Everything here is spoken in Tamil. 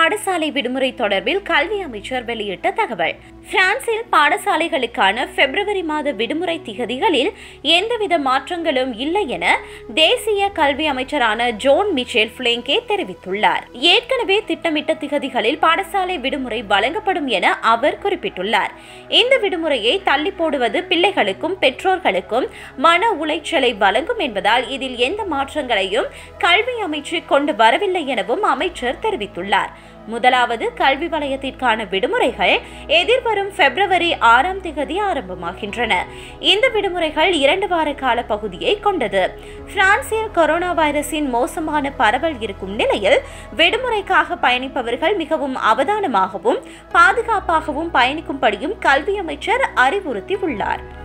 பாடசாலை விடுமுறை தொடர்பில் கல்வி அமைச்சர் வெளியிட்ட தகவல் பிரான்சில் பாடசாலைகளுக்கான பிப்ரவரி மாத விடுமுறை திகதிகளில் எந்தவித மாற்றங்களும் இல்லை என தேசிய கல்வி அமைச்சரான ஜோன் மிச்சேல் பிளேங்கே தெரிவித்துள்ளார் ஏற்கனவே திட்டமிட்ட திகதிகளில் பாடசாலை விடுமுறை வழங்கப்படும் என அவர் குறிப்பிட்டுள்ளார் இந்த விடுமுறையை தள்ளி போடுவது பிள்ளைகளுக்கும் பெற்றோர்களுக்கும் மன உளைச்சலை வழங்கும் என்பதால் இதில் எந்த மாற்றங்களையும் கல்வி அமைச்சு கொண்டு வரவில்லை எனவும் அமைச்சர் தெரிவித்துள்ளார் முதலாவது கல்வி வலயத்திற்கான விடுமுறைகள் எதிர்வரும் பிப்ரவரி ஆறாம் திகதி ஆரம்பமாகின்றன இந்த விடுமுறைகள் இரண்டு வார கால பகுதியை கொண்டது பிரான்சில் கொரோனா வைரஸின் மோசமான பரவல் இருக்கும் நிலையில் விடுமுறைக்காக பயணிப்பவர்கள் மிகவும் அவதானமாகவும் பாதுகாப்பாகவும் பயணிக்கும்படியும் கல்வி அமைச்சர் அறிவுறுத்தியுள்ளார்